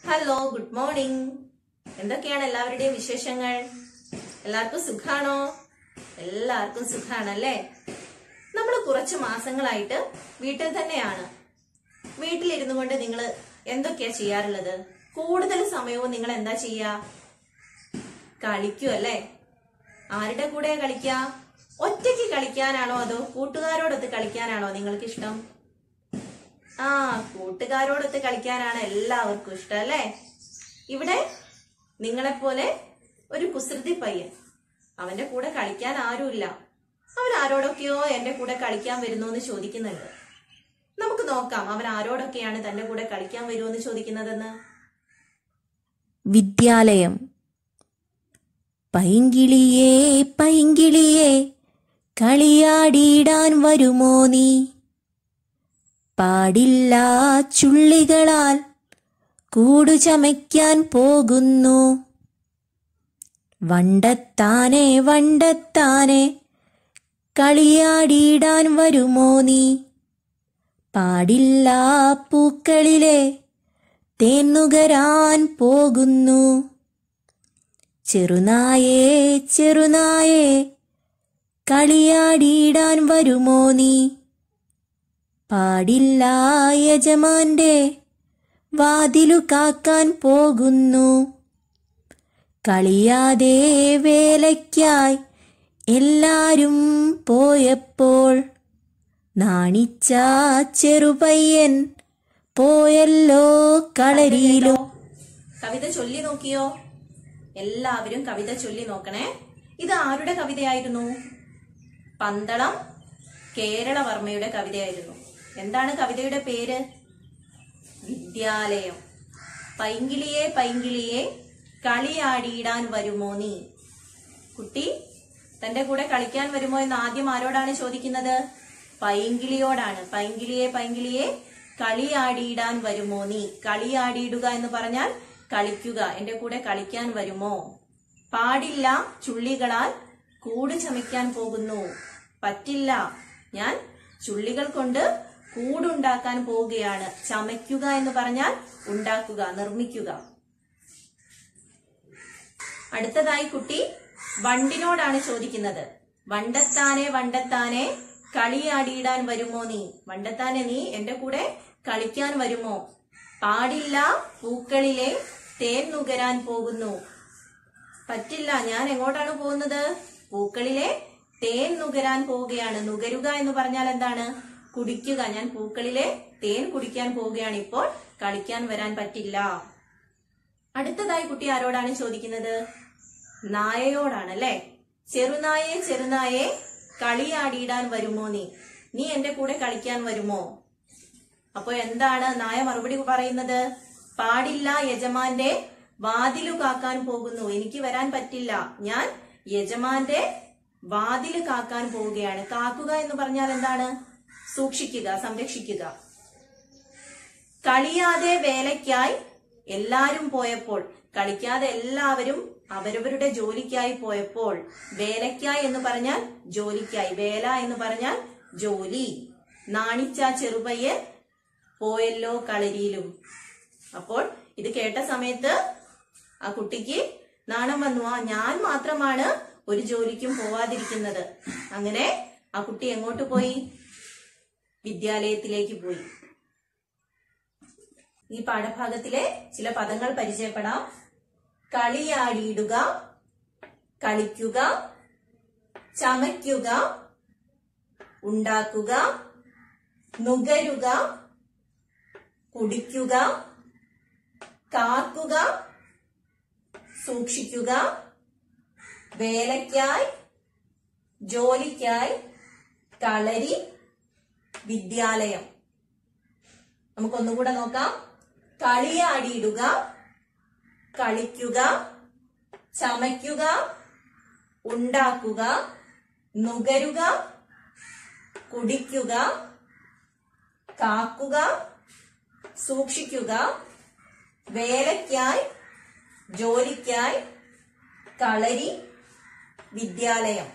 hello good morning എന്തൊക്കെയാണ് എല്ലാവരുടെയും വിശേഷങ്ങൾ എല്ലാവർക്കും സുഖാണോ എല്ലാവർക്കും സുഖാണല്ലേ നമ്മൾ കുറച്ച് മാസങ്ങളായിട്ട് വീട്ടിൽ തന്നെയാണ് വീട്ടിലിരുന്നു കൊണ്ട് നിങ്ങൾ എന്തൊക്കെയാ ചെയ്യാറുള്ളത് കൂടുതൽ സമയവും നിങ്ങൾ എന്താ ചെയ്യാ കളിക്കും അല്ലേ ആരുടെ കൂടെ കളിക്ക ഒറ്റയ്ക്ക് കളിക്കാനാണോ അതോ കൂട്ടുകാരോടൊത്ത് കളിക്കാനാണോ നിങ്ങൾക്ക് ഇഷ്ടം ആ കൂട്ടുകാരോടൊത്ത് കളിക്കാനാണ് എല്ലാവർക്കും ഇഷ്ടം അല്ലേ ഇവിടെ നിങ്ങളെപ്പോലെ ഒരു കുസൃതി പയ്യൻ അവന്റെ കൂടെ കളിക്കാൻ ആരുമില്ല അവൻ ആരോടൊക്കെയോ എന്റെ കൂടെ കളിക്കാൻ വരുന്നു എന്ന് ചോദിക്കുന്നുണ്ട് നമുക്ക് നോക്കാം അവൻ ആരോടൊക്കെയാണ് തന്റെ കൂടെ കളിക്കാൻ വരുമെന്ന് ചോദിക്കുന്നതെന്ന് വിദ്യാലയം പൈങ്കിളിയേ പൈങ്കിളിയേ കളിയാടിയിടാൻ വരുമോ നീ പാടില്ല ചുള്ളികളാൽ കൂടു ചമയ്ക്കാൻ പോകുന്നു വണ്ടത്താനെ വണ്ടത്താനെ കളിയാടിയിടാൻ വരുമോ നീ പാടില്ല പൂക്കളിലെ തേന്നുകരാൻ പോകുന്നു ചെറുനായേ ചെറുനായേ കളിയാടിയിടാൻ വരുമോ നീ പാടില്ല യജമാന്റെ വാതിലു കാക്കാൻ പോകുന്നു കളിയാതെ വേലയ്ക്കായി എല്ലാരും പോയപ്പോൾ നാണിച്ച ചെറുപയ്യൻ പോയല്ലോ കളരിയിലോ കവിത ചൊല്ലി നോക്കിയോ എല്ലാവരും കവിത ചൊല്ലി നോക്കണേ ഇത് ആരുടെ കവിതയായിരുന്നു പന്തളം കേരളവർമ്മയുടെ കവിതയായിരുന്നു എന്താണ് കവിതയുടെ പേര് വിദ്യാലയം പൈങ്കിളിയെ പൈങ്കിളിയെ കളിയാടിയിടാൻ വരുമോ നീ കുട്ടി തന്റെ കൂടെ കളിക്കാൻ വരുമോ എന്ന് ആദ്യം ആരോടാണ് ചോദിക്കുന്നത് പൈങ്കിളിയോടാണ് പൈങ്കിളിയെ പൈങ്കിളിയെ കളിയാടിയിടാൻ വരുമോ നീ കളിയാടിയിടുക എന്ന് പറഞ്ഞാൽ കളിക്കുക എന്റെ കൂടെ കളിക്കാൻ വരുമോ പാടില്ല ചുള്ളികളാൽ കൂട് ചമയ്ക്കാൻ പോകുന്നു പറ്റില്ല ഞാൻ ചുള്ളികൾ കൊണ്ട് കൂടുണ്ടാക്കാൻ പോവുകയാണ് ചമയ്ക്കുക എന്ന് പറഞ്ഞാൽ ഉണ്ടാക്കുക നിർമ്മിക്കുക അടുത്തതായി കുട്ടി വണ്ടിനോടാണ് ചോദിക്കുന്നത് വണ്ടത്താനെ വണ്ടത്താനെ കളിയാടിയിടാൻ വരുമോ നീ വണ്ടത്താനെ നീ എന്റെ കൂടെ കളിക്കാൻ വരുമോ പാടില്ല പൂക്കളിലെ തേൻ നുകരാൻ പോകുന്നു പറ്റില്ല ഞാൻ എങ്ങോട്ടാണ് പോകുന്നത് പൂക്കളിലെ തേൻ നുകരാൻ പോവുകയാണ് നുകരുക എന്ന് പറഞ്ഞാൽ എന്താണ് കുടിക്കുക ഞാൻ പൂക്കളിലെ തേൻ കുടിക്കാൻ പോവുകയാണ് ഇപ്പോൾ കളിക്കാൻ വരാൻ പറ്റില്ല അടുത്തതായി കുട്ടി ആരോടാണ് ചോദിക്കുന്നത് നായയോടാണ് അല്ലെ ചെറുനായെ ചെറുനായെ കളിയാടിയിടാൻ വരുമോ നീ നീ എന്റെ കൂടെ കളിക്കാൻ വരുമോ അപ്പൊ എന്താണ് നായ മറുപടി പറയുന്നത് പാടില്ല യജമാന്റെ വാതിലു കാക്കാൻ പോകുന്നു എനിക്ക് വരാൻ പറ്റില്ല ഞാൻ യജമാന്റെ വാതില് കാക്കാൻ പോവുകയാണ് കാക്കുക എന്ന് പറഞ്ഞാൽ എന്താണ് സൂക്ഷിക്കുക സംരക്ഷിക്കുക കളിയാതെ വേലയ്ക്കായി എല്ലാരും പോയപ്പോൾ കളിക്കാതെ എല്ലാവരും അവരവരുടെ ജോലിക്കായി പോയപ്പോൾ വേലയ്ക്കായി എന്ന് പറഞ്ഞാൽ ജോലിക്കായി വേല എന്ന് പറഞ്ഞാൽ ജോലി നാണിച്ച ചെറുപയ്യൻ പോയല്ലോ കളരിയിലും അപ്പോൾ ഇത് കേട്ട സമയത്ത് ആ കുട്ടിക്ക് നാണം വന്നു ആ ഞാൻ മാത്രമാണ് ഒരു ജോലിക്കും പോവാതിരിക്കുന്നത് അങ്ങനെ ആ കുട്ടി എങ്ങോട്ട് പോയി വിദ്യാലയത്തിലേക്ക് പോയി ഈ പാഠഭാഗത്തിലെ ചില പദങ്ങൾ പരിചയപ്പെടാം കളിയാടിയിടുക കളിക്കുക ചമയ്ക്കുക ഉണ്ടാക്കുക നുകരുക കുടിക്കുക കാക്കുക സൂക്ഷിക്കുക വേലയ്ക്കായി ജോലിക്കായി കളരി വിദ്യാലയം നമുക്കൊന്നുകൂടെ നോക്കാം കളിയാടിയിടുക കളിക്കുക ചമയ്ക്കുക ഉണ്ടാക്കുക നുകരുക കുടിക്കുക കാക്കുക സൂക്ഷിക്കുക വേലയ്ക്കായി ജോലിക്കായി കളരി വിദ്യാലയം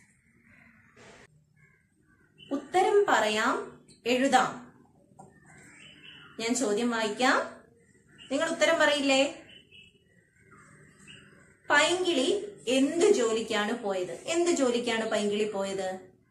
ഉത്തരം പറയാം എഴുതാം ഞാൻ ചോദ്യം വായിക്കാം നിങ്ങൾ ഉത്തരം പറയില്ലേ പൈങ്കിളി എന്ത് ജോലിക്കാണ് പോയത് എന്ത് ജോലിക്കാണ് പൈങ്കിളി പോയത്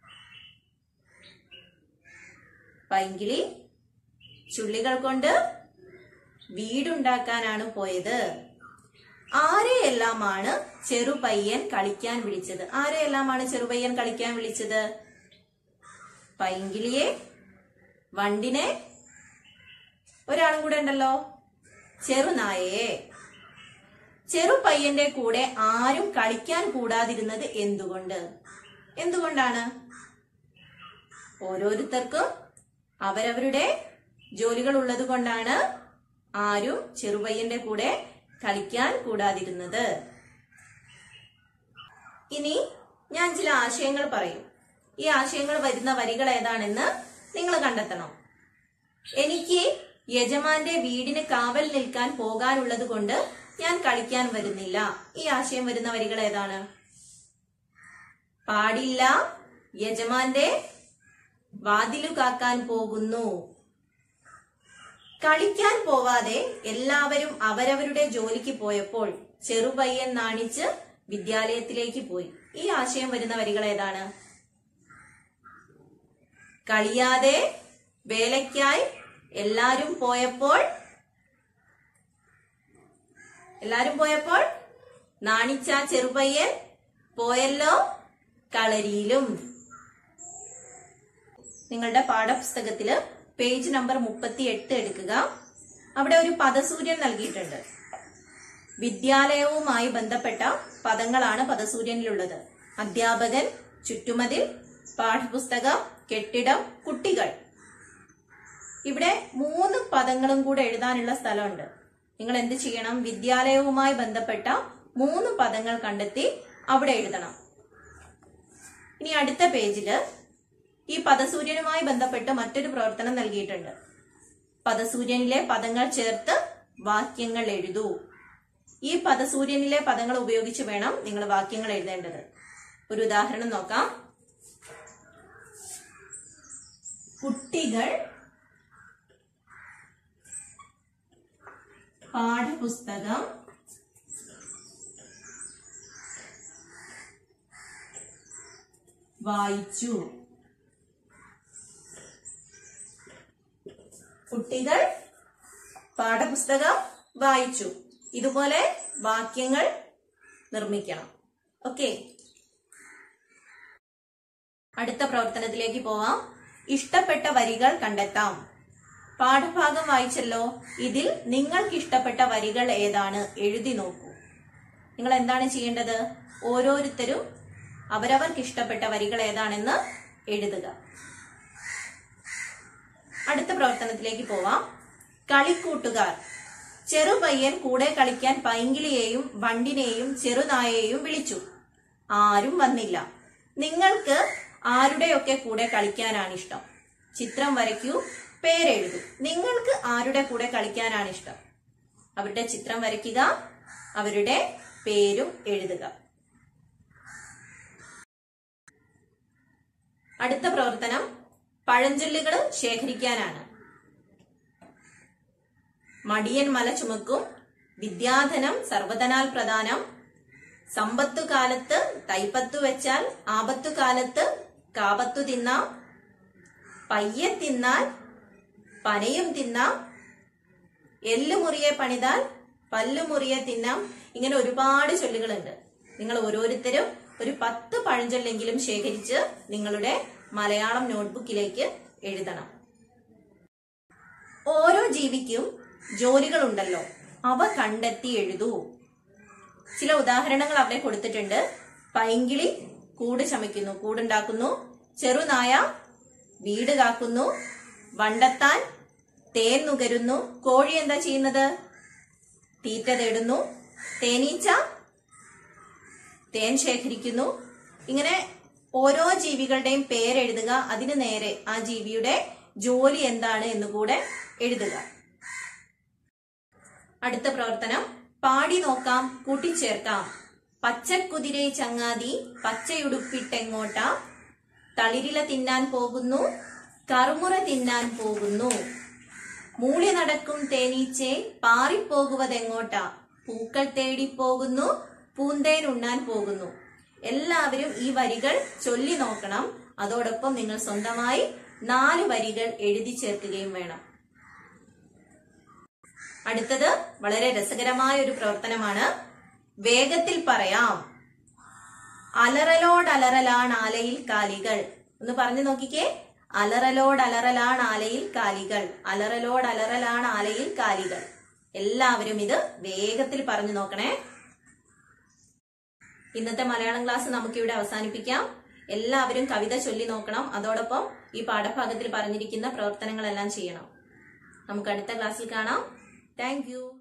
പൈങ്കിളി ചുള്ളികൾ കൊണ്ട് വീടുണ്ടാക്കാനാണ് പോയത് ആരെയെല്ലാമാണ് ചെറുപയ്യൻ കളിക്കാൻ വിളിച്ചത് ആരെയെല്ലാമാണ് ചെറുപയ്യൻ കളിക്കാൻ വിളിച്ചത് പൈങ്കിളിയെ വണ്ടിനെ ഒരാളും കൂടെ ഉണ്ടല്ലോ ചെറുനായയെ ചെറുപയ്യന്റെ കൂടെ ആരും കളിക്കാൻ കൂടാതിരുന്നത് എന്തുകൊണ്ട് എന്തുകൊണ്ടാണ് ഓരോരുത്തർക്കും അവരവരുടെ ജോലികൾ ഉള്ളത് കൊണ്ടാണ് ആരും ചെറുപയ്യന്റെ കൂടെ കളിക്കാൻ കൂടാതിരുന്നത് ഇനി ഞാൻ ചില ആശയങ്ങൾ പറയും ഈ ആശയങ്ങൾ വരുന്ന വരികൾ ഏതാണെന്ന് നിങ്ങൾ കണ്ടെത്തണം എനിക്ക് യജമാന്റെ വീടിന് കാവൽ നിൽക്കാൻ പോകാനുള്ളത് കൊണ്ട് ഞാൻ കളിക്കാൻ വരുന്നില്ല ഈ ആശയം വരുന്ന വരികൾ ഏതാണ് പാടില്ല യജമാന്റെ വാതിലു കാക്കാൻ പോകുന്നു കളിക്കാൻ പോവാതെ എല്ലാവരും അവരവരുടെ ജോലിക്ക് പോയപ്പോൾ ചെറുപയ്യൻ നാണിച്ച് വിദ്യാലയത്തിലേക്ക് പോയി ഈ ആശയം വരുന്ന വരികൾ ഏതാണ് കളിയാതെ വേലയ്ക്കായി എല്ലാരും പോയപ്പോൾ എല്ലാരും പോയപ്പോൾ നാണിച്ച ചെറുപയ്യൻ പോയല്ലോ കളരിയിലും നിങ്ങളുടെ പാഠപുസ്തകത്തില് പേജ് നമ്പർ മുപ്പത്തി എട്ട് എടുക്കുക അവിടെ ഒരു പദസൂര്യൻ നൽകിയിട്ടുണ്ട് വിദ്യാലയവുമായി ബന്ധപ്പെട്ട പദങ്ങളാണ് പദസൂര്യനിലുള്ളത് അധ്യാപകൻ ചുറ്റുമതിൽ പാഠപുസ്തകം കെട്ടിടം കുട്ടികൾ ഇവിടെ മൂന്ന് പദങ്ങളും കൂടെ എഴുതാനുള്ള സ്ഥലമുണ്ട് നിങ്ങൾ എന്ത് ചെയ്യണം വിദ്യാലയവുമായി ബന്ധപ്പെട്ട മൂന്ന് പദങ്ങൾ കണ്ടെത്തി അവിടെ എഴുതണം ഇനി അടുത്ത പേജില് ഈ പദസൂര്യനുമായി ബന്ധപ്പെട്ട് മറ്റൊരു പ്രവർത്തനം നൽകിയിട്ടുണ്ട് പദസൂര്യനിലെ പദങ്ങൾ ചേർത്ത് വാക്യങ്ങൾ എഴുതൂ ഈ പദസൂര്യനിലെ പദങ്ങൾ ഉപയോഗിച്ച് വേണം നിങ്ങൾ വാക്യങ്ങൾ എഴുതേണ്ടത് ഒരു ഉദാഹരണം നോക്കാം കുട്ടികൾ പാഠപുസ്തകം വായിച്ചു കുട്ടികൾ പാഠപുസ്തകം വായിച്ചു ഇതുപോലെ വാക്യങ്ങൾ നിർമ്മിക്കണം ഓക്കെ അടുത്ത പ്രവർത്തനത്തിലേക്ക് പോവാം ഇഷ്ടപ്പെട്ട വരികൾ കണ്ടെത്താം പാഠഭാഗം വായിച്ചല്ലോ ഇതിൽ നിങ്ങൾക്ക് ഇഷ്ടപ്പെട്ട വരികൾ ഏതാണ് എഴുതി നോക്കൂ നിങ്ങൾ എന്താണ് ചെയ്യേണ്ടത് ഓരോരുത്തരും അവരവർക്ക് ഇഷ്ടപ്പെട്ട വരികൾ ഏതാണെന്ന് എഴുതുക അടുത്ത പ്രവർത്തനത്തിലേക്ക് പോവാം കളിക്കൂട്ടുകാർ ചെറുപയ്യൻ കൂടെ കളിക്കാൻ പൈങ്കിളിയെയും വണ്ടിനെയും ചെറുനായയെയും വിളിച്ചു ആരും വന്നില്ല നിങ്ങൾക്ക് ആരുടെയൊക്കെ കൂടെ കളിക്കാനാണ് ഇഷ്ടം ചിത്രം വരയ്ക്കൂ പേരെഴുതൂ നിങ്ങൾക്ക് ആരുടെ കൂടെ കളിക്കാനാണ് ഇഷ്ടം അവരുടെ ചിത്രം വരയ്ക്കുക അവരുടെ പേരും എഴുതുക അടുത്ത പ്രവർത്തനം പഴഞ്ചൊല്ലുകൾ ശേഖരിക്കാനാണ് മടിയൻ മല ചുമക്കും വിദ്യാധനം സർവധനാൽ പ്രധാനം സമ്പത്തു കാലത്ത് തൈപ്പത്തു വെച്ചാൽ ആപത്തു കാലത്ത് കാപത്തു തിന്നാം പയ്യെ തിന്നാൽ പനയും തിന്നാം എല്ലുമുറിയെ പണിതാൽ പല്ലുമുറിയെ തിന്നാം ഇങ്ങനെ ഒരുപാട് ചൊല്ലുകളുണ്ട് നിങ്ങൾ ഓരോരുത്തരും ഒരു പത്ത് പഴഞ്ചൊല്ലെങ്കിലും ശേഖരിച്ച് നിങ്ങളുടെ മലയാളം നോട്ട്ബുക്കിലേക്ക് എഴുതണം ഓരോ ജീവിക്കും ജോലികളുണ്ടല്ലോ അവ കണ്ടെത്തി എഴുതൂ ചില ഉദാഹരണങ്ങൾ അവിടെ കൊടുത്തിട്ടുണ്ട് പൈങ്കിളി കൂട് ചമയ്ക്കുന്നു കൂടുണ്ടാക്കുന്നു ചെറുനായ വീട് കാക്കുന്നു വണ്ടത്താൻ തേൻ നുകരുന്നു കോഴി എന്താ ചെയ്യുന്നത് തീറ്റ തേടുന്നു തേനീച്ച തേൻ ശേഖരിക്കുന്നു ഇങ്ങനെ ഓരോ ജീവികളുടെയും പേരെഴുതുക അതിന് നേരെ ആ ജീവിയുടെ ജോലി എന്താണ് എന്നുകൂടെ എഴുതുക അടുത്ത പ്രവർത്തനം പാടി നോക്കാം കൂട്ടിച്ചേർക്കാം പച്ചക്കുതിരെ ചങ്ങാതി പച്ചയുടുപ്പിട്ടെങ്ങോട്ട തളിരില തിന്നാൻ പോകുന്നു കറുമുറ തിന്നാൻ പോകുന്നു മൂളി നടക്കും തേനീച്ചെ പാറിപ്പോകുവതെങ്ങോട്ടാ പൂക്കൾ തേടി പോകുന്നു പൂന്തേൻ ഉണ്ണാൻ പോകുന്നു എല്ലാവരും ഈ വരികൾ ചൊല്ലി നോക്കണം അതോടൊപ്പം നിങ്ങൾ സ്വന്തമായി നാല് വരികൾ എഴുതി ചേർക്കുകയും വേണം അടുത്തത് വളരെ രസകരമായ ഒരു പ്രവർത്തനമാണ് വേഗത്തിൽ പറയാം അലറലോടലറലാണ് ആലയിൽ കാലികൾ ഒന്ന് പറഞ്ഞു നോക്കിക്കേ അലറലോടലറലാണ് ആലയിൽ കാലികൾ അലറലോടലറലാണ് ആലയിൽ കാലികൾ എല്ലാവരും ഇത് വേഗത്തിൽ പറഞ്ഞു നോക്കണേ ഇന്നത്തെ മലയാളം ക്ലാസ് നമുക്കിവിടെ അവസാനിപ്പിക്കാം എല്ലാവരും കവിത ചൊല്ലി നോക്കണം അതോടൊപ്പം ഈ പാഠഭാഗത്തിൽ പറഞ്ഞിരിക്കുന്ന പ്രവർത്തനങ്ങളെല്ലാം ചെയ്യണം നമുക്ക് അടുത്ത ക്ലാസ്സിൽ കാണാം താങ്ക്